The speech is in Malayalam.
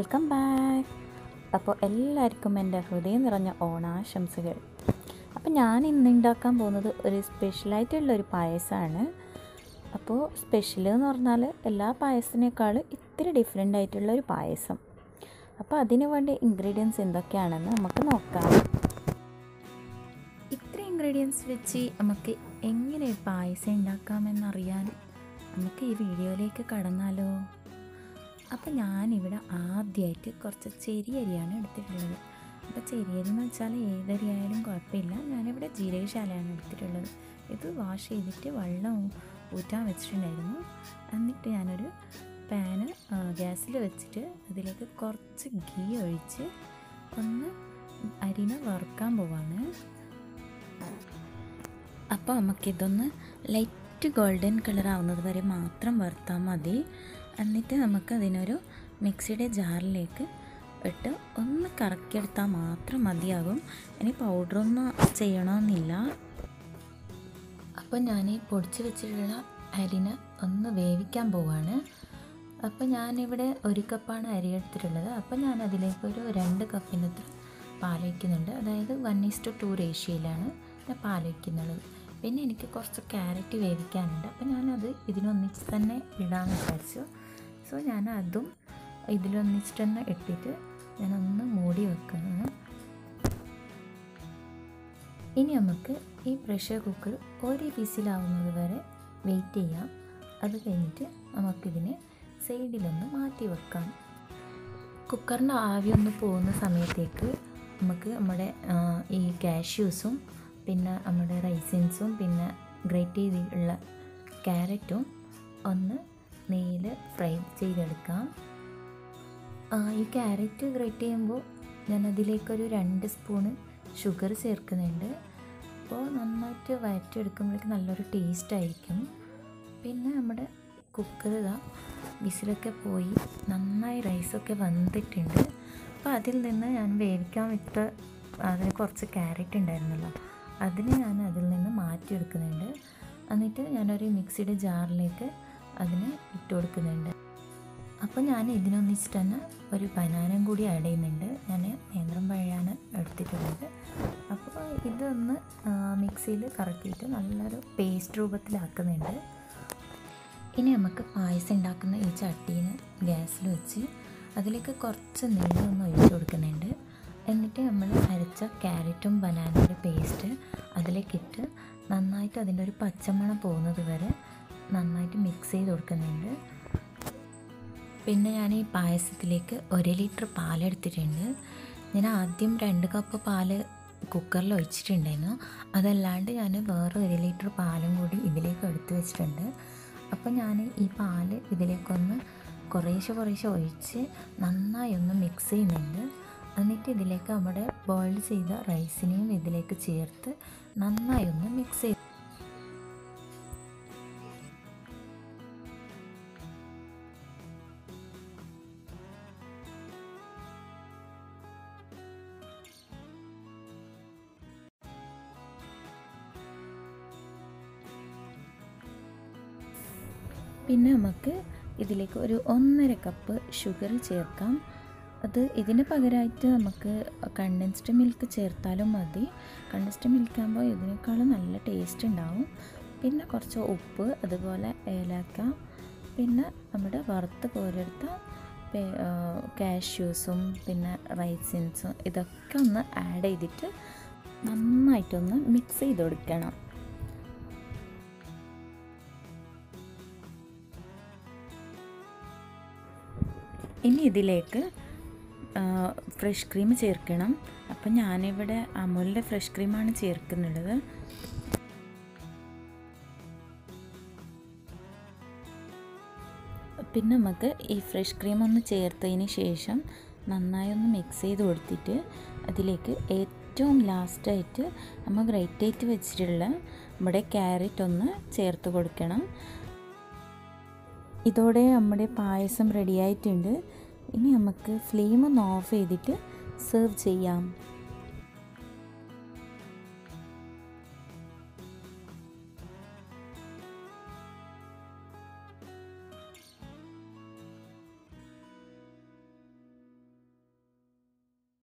വെൽക്കം ബാക്ക് അപ്പോൾ എല്ലാവർക്കും എൻ്റെ ഹൃദയം നിറഞ്ഞ ഓണാശംസകൾ അപ്പോൾ ഞാൻ ഇന്ന് ഉണ്ടാക്കാൻ പോകുന്നത് ഒരു സ്പെഷ്യലായിട്ടുള്ള ഒരു പായസമാണ് അപ്പോൾ സ്പെഷ്യൽ എന്ന് പറഞ്ഞാൽ എല്ലാ പായസത്തിനേക്കാൾ ഇത്തിരി ഡിഫറെൻ്റ് ആയിട്ടുള്ള ഒരു പായസം അപ്പോൾ അതിന് വേണ്ട ഇൻഗ്രീഡിയൻസ് എന്തൊക്കെയാണെന്ന് നമുക്ക് നോക്കാം ഇത്ര ഇൻഗ്രീഡിയൻസ് വെച്ച് നമുക്ക് എങ്ങനെ പായസം ഉണ്ടാക്കാമെന്നറിയാൻ നമുക്ക് ഈ വീഡിയോയിലേക്ക് കടന്നാലോ അപ്പോൾ ഞാനിവിടെ ആദ്യമായിട്ട് കുറച്ച് ചെരിയരിയാണ് എടുത്തിട്ടുള്ളത് അപ്പോൾ ചെരിയരി എന്ന് വെച്ചാൽ ഏതരി ആയാലും കുഴപ്പമില്ല ഞാനിവിടെ ജീരകശാലയാണ് എടുത്തിട്ടുള്ളത് ഇത് വാഷ് ചെയ്തിട്ട് വെള്ളം ഊറ്റാൻ വെച്ചിട്ടുണ്ടായിരുന്നു എന്നിട്ട് ഞാനൊരു പാന് ഗ്യാസിൽ വെച്ചിട്ട് അതിലേക്ക് കുറച്ച് ഗീ ഒഴിച്ച് ഒന്ന് അരിനെ വറുക്കാൻ പോവാണ് അപ്പോൾ നമുക്കിതൊന്ന് ലൈറ്റ് ഗോൾഡൻ കളർ ആവുന്നത് വരെ മാത്രം വറുത്താൽ മതി എന്നിട്ട് നമുക്ക് അതിനൊരു മിക്സിയുടെ ജാറിലേക്ക് ഇട്ട് ഒന്ന് കറക്കിയെടുത്താൽ മാത്രം മതിയാകും ഇനി പൗഡറൊന്നും ചെയ്യണമെന്നില്ല അപ്പോൾ ഞാൻ ഈ പൊടിച്ച് വെച്ചിട്ടുള്ള അരിനെ ഒന്ന് വേവിക്കാൻ പോവാണ് അപ്പോൾ ഞാനിവിടെ ഒരു കപ്പാണ് അരി എടുത്തിട്ടുള്ളത് അപ്പോൾ ഞാൻ അതിലേക്ക് ഒരു രണ്ട് കപ്പിനത്ര പാൽ വയ്ക്കുന്നുണ്ട് അതായത് വൺ ഈസ് ടു റേഷ്യോയിലാണ് ഞാൻ പാൽ വയ്ക്കുന്നുള്ളത് പിന്നെ എനിക്ക് കുറച്ച് ക്യാരറ്റ് വേവിക്കാനുണ്ട് അപ്പോൾ ഞാനത് ഇതിനൊന്നിച്ച് തന്നെ ഇടാമെന്ന് വിചാരിച്ചു സോ ഞാൻ അതും ഇതിലൊന്നിച്ചിട്ട് തന്നെ ഇട്ടിട്ട് ഞാനൊന്ന് മൂടി വെക്കുന്നു ഇനി നമുക്ക് ഈ പ്രഷർ കുക്കർ ഒരു വിസിലാവുന്നത് വരെ വെയിറ്റ് ചെയ്യാം അത് കഴിഞ്ഞിട്ട് നമുക്കിതിനെ സൈഡിലൊന്ന് മാറ്റി വെക്കാം കുക്കറിൻ്റെ ആവി ഒന്ന് പോകുന്ന സമയത്തേക്ക് നമുക്ക് നമ്മുടെ ഈ കാഷ്യൂസും പിന്നെ നമ്മുടെ റൈസിൻസും പിന്നെ ഗ്രേറ്റ് ചെയ്തിട്ടുള്ള ക്യാരറ്റും ഒന്ന് നെയ്യിൽ ഫ്രൈ ചെയ്തെടുക്കാം ഈ ക്യാരറ്റ് ഗ്രേറ്റ് ചെയ്യുമ്പോൾ ഞാൻ അതിലേക്കൊരു രണ്ട് സ്പൂണ് ഷുഗർ ചേർക്കുന്നുണ്ട് അപ്പോൾ നന്നായിട്ട് വയറ്റെടുക്കുമ്പോഴേക്ക് നല്ലൊരു ടേസ്റ്റ് ആയിരിക്കും പിന്നെ നമ്മുടെ കുക്കർ ഇതാ വിസിലൊക്കെ പോയി നന്നായി റൈസൊക്കെ വന്നിട്ടുണ്ട് അപ്പോൾ അതിൽ നിന്ന് ഞാൻ വേവിക്കാൻ വിട്ട അതിന് കുറച്ച് ക്യാരറ്റ് ഉണ്ടായിരുന്നല്ലോ അതിന് ഞാൻ അതിൽ നിന്ന് മാറ്റിയെടുക്കുന്നുണ്ട് എന്നിട്ട് ഞാനൊരു മിക്സിയുടെ ജാറിലേക്ക് അതിന് ഇട്ട് കൊടുക്കുന്നുണ്ട് അപ്പോൾ ഞാൻ ഇതിനൊന്നിച്ചിട്ട് തന്നെ ഒരു ബനാനം കൂടി ആഡ് ചെയ്യുന്നുണ്ട് ഞാൻ നേന്ത്രം പഴയാണ് എടുത്തിട്ടുള്ളത് അപ്പോൾ ഇതൊന്ന് മിക്സിയിൽ കറക്കിയിട്ട് നല്ലൊരു പേസ്റ്റ് രൂപത്തിലാക്കുന്നുണ്ട് ഇനി നമുക്ക് പായസം ഉണ്ടാക്കുന്ന ഈ ചട്ടീന് ഗ്യാസിൽ വെച്ച് അതിലേക്ക് കുറച്ച് നെയ്യ് ഒന്ന് ഒഴിച്ച് കൊടുക്കുന്നുണ്ട് എന്നിട്ട് നമ്മൾ അരച്ച ക്യാരറ്റും ബനാനയുടെ പേസ്റ്റ് അതിലേക്കിട്ട് നന്നായിട്ട് അതിൻ്റെ ഒരു പച്ചമണം പോകുന്നത് വരെ നന്നായിട്ട് മിക്സ് ചെയ്ത് കൊടുക്കുന്നുണ്ട് പിന്നെ ഞാൻ ഈ പായസത്തിലേക്ക് ഒരു ലിറ്റർ പാലെടുത്തിട്ടുണ്ട് ഞാൻ ആദ്യം രണ്ട് കപ്പ് പാല് കുക്കറിൽ ഒഴിച്ചിട്ടുണ്ടായിരുന്നു അതല്ലാണ്ട് ഞാൻ വേറെ ഒരു ലിറ്റർ പാലും കൂടി ഇതിലേക്ക് എടുത്ത് വെച്ചിട്ടുണ്ട് അപ്പോൾ ഞാൻ ഈ പാല് ഇതിലേക്കൊന്ന് കുറേശ്ശെ കുറേശ്ശെ ഒഴിച്ച് നന്നായി ഒന്ന് മിക്സ് ചെയ്യുന്നുണ്ട് എന്നിട്ട് ഇതിലേക്ക് നമ്മുടെ ബോയിൽ ചെയ്ത റൈസിനെയും ഇതിലേക്ക് ചേർത്ത് നന്നായി ഒന്ന് മിക്സ് ചെയ്ത് പിന്നെ നമുക്ക് ഇതിലേക്ക് ഒരു ഒന്നര കപ്പ് ഷുഗർ ചേർക്കാം അത് ഇതിന് പകരമായിട്ട് നമുക്ക് കണ്ടൻസ്ഡ് മിൽക്ക് ചേർത്താലും മതി കണ്ടൻസ്ഡ് മിൽക്ക് ആകുമ്പോൾ ഇതിനേക്കാളും നല്ല ടേസ്റ്റ് ഉണ്ടാവും പിന്നെ കുറച്ച് ഉപ്പ് അതുപോലെ ഏലക്ക പിന്നെ നമ്മുടെ വറുത്ത് കോരെടുത്ത കാഷ്യൂസും പിന്നെ റൈസിൻസും ഇതൊക്കെ ഒന്ന് ആഡ് ചെയ്തിട്ട് നന്നായിട്ടൊന്ന് മിക്സ് ചെയ്ത് കൊടുക്കണം ഇനി ഇതിലേക്ക് ഫ്രഷ് ക്രീം ചേർക്കണം അപ്പം ഞാനിവിടെ അമൂലിൻ്റെ ഫ്രഷ് ക്രീമാണ് ചേർക്കുന്നുള്ളത് പിന്നെ നമുക്ക് ഈ ഫ്രഷ് ക്രീം ഒന്ന് ചേർത്തതിന് ശേഷം നന്നായി ഒന്ന് മിക്സ് ചെയ്ത് കൊടുത്തിട്ട് അതിലേക്ക് ഏറ്റവും ലാസ്റ്റായിട്ട് നമ്മൾ ഗ്രേറ്റ് ചെയ്ത് വെച്ചിട്ടുള്ള നമ്മുടെ ക്യാരറ്റ് ഒന്ന് ചേർത്ത് കൊടുക്കണം ഇതോടെ നമ്മുടെ പായസം റെഡി ആയിട്ടുണ്ട് ഇനി നമുക്ക് ഫ്ലെയിം ഒന്ന് ഓഫ് ചെയ്തിട്ട് സെർവ് ചെയ്യാം